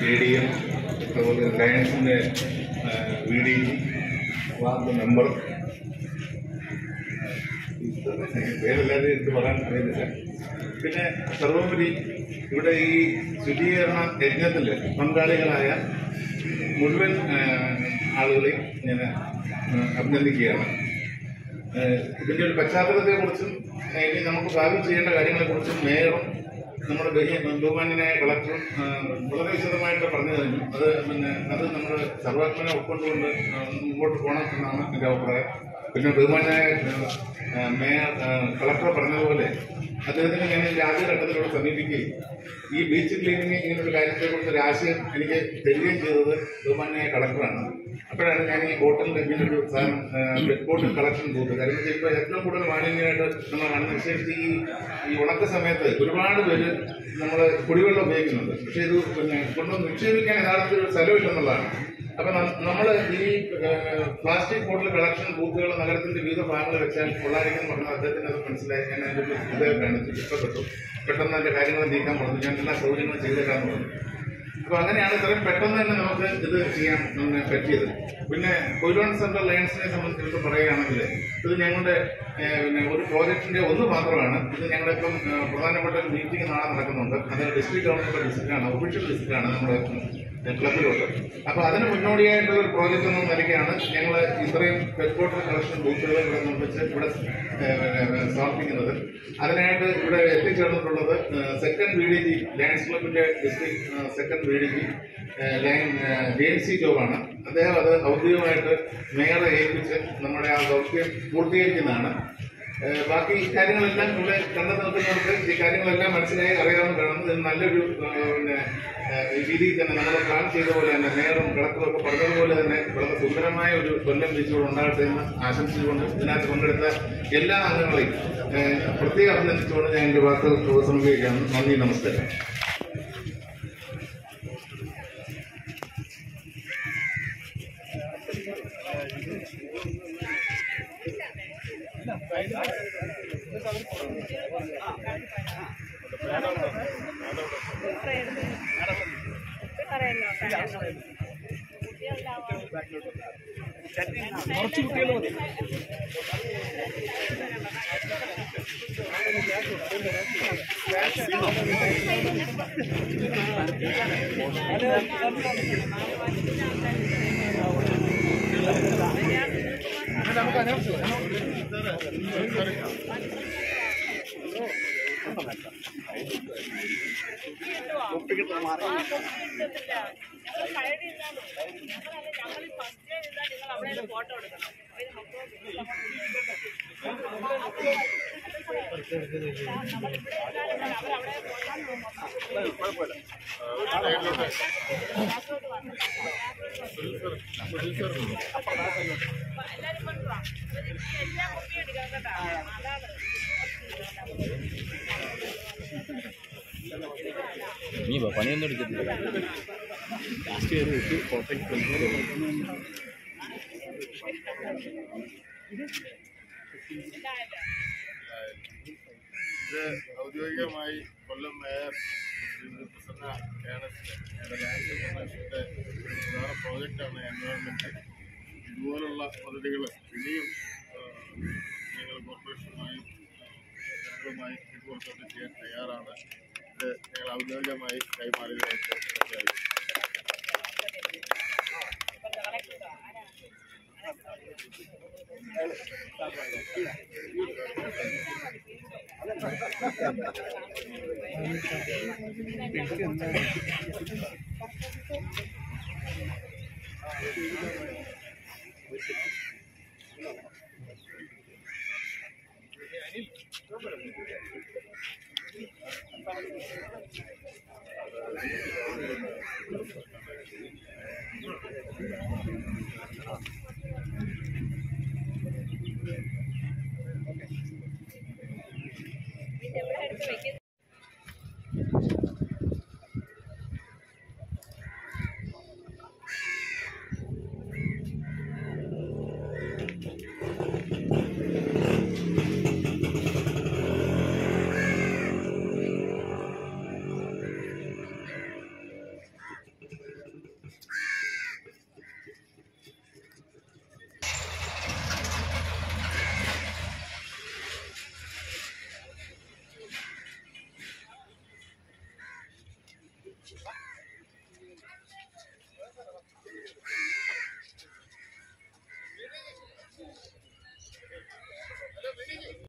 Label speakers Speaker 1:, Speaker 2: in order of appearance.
Speaker 1: A D M അതുപോലെ ലയൺസിൻ്റെ V D ward member പേരെല്ലാവരും എടുത്ത് പറയാൻ അറിയുന്നില്ല പിന്നെ സർവോപരി ഇവിടെ ഈ ശുചീകരണ യജ്ഞത്തിൽ പങ്കാളികളായ മുഴുവൻ ആ, ആളുകളെയും ഞാൻ ആ, അഭിനന്ദിക്കുകയാണ് ആ, ഇതിൻ്റെ ഒരു പശ്ചാത്തലത്തെക്കുറിച്ചും ആ, ഇനി നമുക്ക് ഭാവി ചെയ്യേണ്ട കാര്യങ്ങളെക്കുറിച്ചും മേയറും നമ്മുടെ ബഹി- ബഹുമാന്യനായ കളക്ടറും ആ, വളരെ വിശദമായിട്ട് പറഞ്ഞു കഴിഞ്ഞു അത് പിന്നെ അത് നമ്മൾ സർവാത്മന ഉൾക്കൊണ്ടുകൊണ്ട് ആ, മുമ്പോട്ട് പോകണം എന്നാണ് എൻ്റെ അഭിപ്രായം പിന്നെ ബഹുമാനായ ആ, മേയർ ആ, കളക്ടർ പറഞ്ഞതുപോലെ അദ്ദേഹത്തിന് ഞാൻ എൻ്റെ ആദ്യഘട്ടത്തിലൂടെ സമീപിക്കുകയും ഈ ബീച്ച് ക്ലീനിങ് ഇങ്ങനൊരു കാര്യത്തെക്കുറിച്ച് ഒരു ആശയം എനിക്ക് തരികയും ചെയ്തത് ബഹുമാനായ കളക്ടറാണ് അപ്പോഴാണ് ഞാൻ ഈ ബോട്ടിൽ ഇങ്ങനൊരു സാധനം വെറ്റ് ബോട്ടിൽ കളക്ഷൻ ബൂത്ത് കാര്യം വെച്ചാൽ ഇപ്പോൾ ഏറ്റവും കൂടുതൽ മാലിന്യമായിട്ട് നമ്മൾ കാണുന്നത് വിശേഷിച്ച് ഈ ഈ ഉണക്ക സമയത്ത് ഒരുപാട് പേര് നമ്മൾ കുടിവെള്ളം ഉപയോഗിക്കുന്നുണ്ട് പക്ഷേ ഇത് പിന്നെ കൊണ്ടുവന്ന് നിക്ഷേപിക്കാൻ യഥാർത്ഥത്തിൽ ഒരു സ്ഥലമില്ലെന്നുള്ളതാണ് അപ്പൊ നമ്മൾ ഈ ഏഹ്, പ്ലാസ്റ്റിക് ബോട്ടിൽ കളക്ഷൻ ബൂത്തുകൾ നഗരത്തിന്റെ വിവിധ ഭാഗങ്ങളിൽ വെച്ചാൽ കൊള്ളായിരിക്കും പറഞ്ഞ അദ്ദേഹത്തിന് അത് മനസ്സിലായി ഞാൻ അതിന്റെ ഇത് കാണിച്ചു ഇഷ്ടപ്പെട്ടു പെട്ടെന്ന് അതിന്റെ കാര്യങ്ങൾ നീക്കാൻ പറഞ്ഞു ഞാൻ എല്ലാ സൗകര്യങ്ങളും ചെയ്തേക്കാന്ന് പറഞ്ഞു അപ്പൊ അങ്ങനെയാണ് ഇത്രയും പെട്ടെന്ന് തന്നെ നമുക്ക് ഇത് ചെയ്യാൻ നമുക്ക് പറ്റിയത് പിന്നെ കൊയിലോൺ സെൻട്രൽ ലയൺസിനെ സംബന്ധിച്ചിടത്ത് പറയുകയാണെങ്കിൽ ഇത് ഞങ്ങളുടെ ഏഹ്, പിന്നെ ഒരു പ്രോജക്റ്റിന്റെ ഒന്ന് മാത്രമാണ് ഇത് ഞങ്ങളുടെ ഇപ്പം ഏഹ്, പ്രധാനപ്പെട്ട ഒരു മീറ്റിംഗ് നാളെ നടക്കുന്നുണ്ട് അത് ഡിസ്ട്രിക്ട് ഗവൺമെന്റ് വിസിറ്റാണ് ഒഫീഷ്യൽ വിസിറ്റാണ് നമ്മുടെ ഏഹ്, ക്ലബിലോട്ട് അപ്പൊ അതിന് മുന്നോടിയായിട്ടുള്ള ഒരു പ്രോജക്റ്റ് എന്ന നിലയ്ക്കാണ് ഞങ്ങൾ ഇത്രയും പെറ്റ് ബോട്ടിൽ കളക്ഷൻ ബൂത്തുകൾ ഇവിടെ നിർമ്മിച്ച് ഇവിടെ ഏഹ്, സ്ഥാപിക്കുന്നത് അതിനായിട്ട് ഇവിടെ എത്തിച്ചേർന്നിട്ടുള്ളത് second B D G Lions ക്ലബിന്റെ district second B D G Lion ജെയിംസി ജോബാണ് അദ്ദേഹം അത് ഔദ്യോഗികമായിട്ട് മേയറെ ഏൽപ്പിച്ച് നമ്മുടെ ആ ദൗത്യം പൂർത്തീകരിക്കുന്നതാണ് ഏഹ് ബാക്കി കാര്യങ്ങളെല്ലാം ഇവിടെ കണ്ടു നിൽക്കുന്നവർക്ക് ഈ കാര്യങ്ങളെല്ലാം മനസ്സിലായി അറിയാവുന്ന കാണുന്നത് ഇത് നല്ലൊരു ഏഹ് പിന്നെ ഏഹ് രീതിയിൽ തന്നെ നമ്മൾ പ്ലാൻ ചെയ്ത പോലെ തന്നെ മേയറും കളക്ടറും ഒക്കെ പറഞ്ഞതുപോലെ തന്നെ വളരെ സുന്ദരമായ ഒരു കൊല്ലം ബീച്ചുകൾ ഉണ്ടാകട്ടെ എന്ന് ആശംസിച്ചുകൊണ്ട് ഇതിനകത്ത് പങ്കെടുത്ത എല്ലാ അംഗങ്ങളെയും ഏഹ് പ്രത്യേകം അഭിനന്ദിച്ചുകൊണ്ട് ഞാൻ എൻ്റെ വാക്കുകൾ ഉപസംഹരിക്കുകയാണ് നന്ദി നമസ്കാരം
Speaker 2: നീ വാ, പണിയൊന്നും എടുക്കത്തില്ല ലാസ്റ്റ് കയറി വിട്ട് കോട്ടയ്ക്ക്
Speaker 3: ഇത് ഔദ്യോഗികമായി കൊല്ലം മേയർ ശ്രീമതി പ്രസന്ന കേണസിന്റെ ലാൻഡ് പ്രധാന പ്രോജക്റ്റാണ് എൻവയോൺമെന്റ് ഇതുപോലുള്ള പദ്ധതികൾ ഇനിയും ആ, ഞങ്ങൾ കോർപ്പറേഷനുമായും ജനങ്ങളുമായി ഇതുപോലത്തെ ചെയ്യാൻ തയ്യാറാണ് ഇത് ഞങ്ങൾ ഔദ്യോഗികമായി കൈമാറിയതായിട്ട് പ്രഖ്യാപിക്കുന്നു ഹലോ